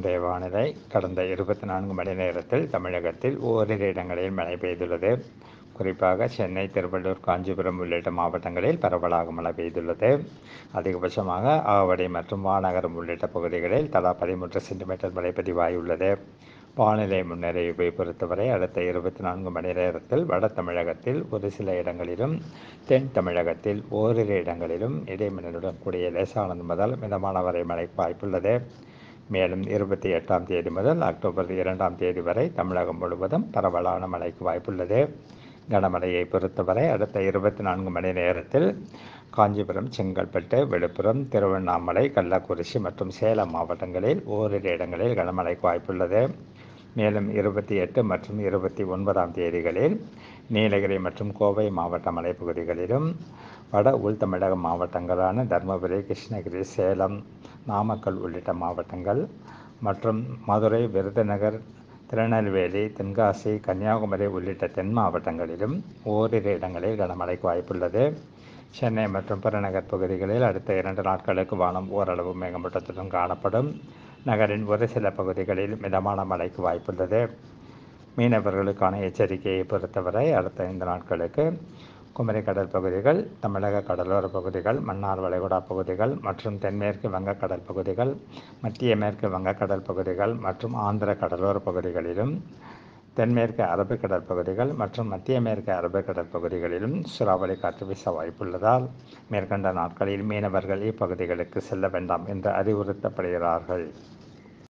இன்றைய வானிலை கடந்த இருபத்தி நான்கு மணி நேரத்தில் தமிழகத்தில் ஓரிரு இடங்களில் மழை பெய்துள்ளது குறிப்பாக சென்னை திருவள்ளூர் காஞ்சிபுரம் உள்ளிட்ட மாவட்டங்களில் பரவலாக மழை பெய்துள்ளது அதிகபட்சமாக ஆவடி மற்றும் வானகரம் உள்ளிட்ட பகுதிகளில் தலா பதிமூன்று சென்டிமீட்டர் மழை பதிவாகியுள்ளது வானிலை முன்னறிவிப்பை பொறுத்தவரை அடுத்த இருபத்தி நான்கு மணி நேரத்தில் வட தமிழகத்தில் ஒரு சில இடங்களிலும் தென் தமிழகத்தில் ஓரிரு இடங்களிலும் இடைமின்னலுடன் கூடிய லேசானது முதல் மிதமான வரை மழை வாய்ப்புள்ளது மேலும் இருபத்தி எட்டாம் தேதி முதல் அக்டோபர் இரண்டாம் தேதி வரை தமிழகம் முழுவதும் பரவலான மழைக்கு வாய்ப்புள்ளது கனமழையை பொறுத்தவரை அடுத்த இருபத்தி நான்கு மணி நேரத்தில் காஞ்சிபுரம் செங்கல்பட்டு விழுப்புரம் திருவண்ணாமலை கள்ளக்குறிச்சி மற்றும் சேலம் மாவட்டங்களில் ஓரிரு இடங்களில் கனமழைக்கு வாய்ப்புள்ளது மேலும் இருபத்தி எட்டு மற்றும் இருபத்தி ஒன்பதாம் தேதிகளில் நீலகிரி மற்றும் கோவை மாவட்ட மலைப்பகுதிகளிலும் வட உள் தமிழக மாவட்டங்களான தருமபுரி கிருஷ்ணகிரி சேலம் நாமக்கல் உள்ளிட்ட மாவட்டங்கள் மற்றும் மதுரை விருதுநகர் திருநெல்வேலி தென்காசி கன்னியாகுமரி உள்ளிட்ட தென் மாவட்டங்களிலும் ஓரிரு இடங்களில் கனமழைக்கு வாய்ப்புள்ளது சென்னை மற்றும் புறநகர் பகுதிகளில் அடுத்த இரண்டு நாட்களுக்கு வானம் ஓரளவு மேகமூட்டத்துடன் காணப்படும் நகரின் ஒரு சில பகுதிகளில் மிதமான மழைக்கு வாய்ப்புள்ளது மீனவர்களுக்கான எச்சரிக்கையை பொறுத்தவரை அடுத்த ஐந்து நாட்களுக்கு குமரி கடல் பகுதிகள் தமிழக கடலோர பகுதிகள் மன்னார் வளைகுடா பகுதிகள் மற்றும் தென்மேற்கு வங்கக்கடல் பகுதிகள் மத்திய மேற்கு வங்கக்கடல் பகுதிகள் மற்றும் ஆந்திர கடலோர பகுதிகளிலும் தென்மேற்கு அரபிக்கடல் பகுதிகள் மற்றும் மத்திய மேற்கு அரபிக்கடல் பகுதிகளிலும் சூறாவளி காற்று வீச வாய்ப்புள்ளதால் மேற்கண்ட நாட்களில் மீனவர்கள் இப்பகுதிகளுக்கு செல்ல வேண்டாம் என்று அறிவுறுத்தப்படுகிறார்கள்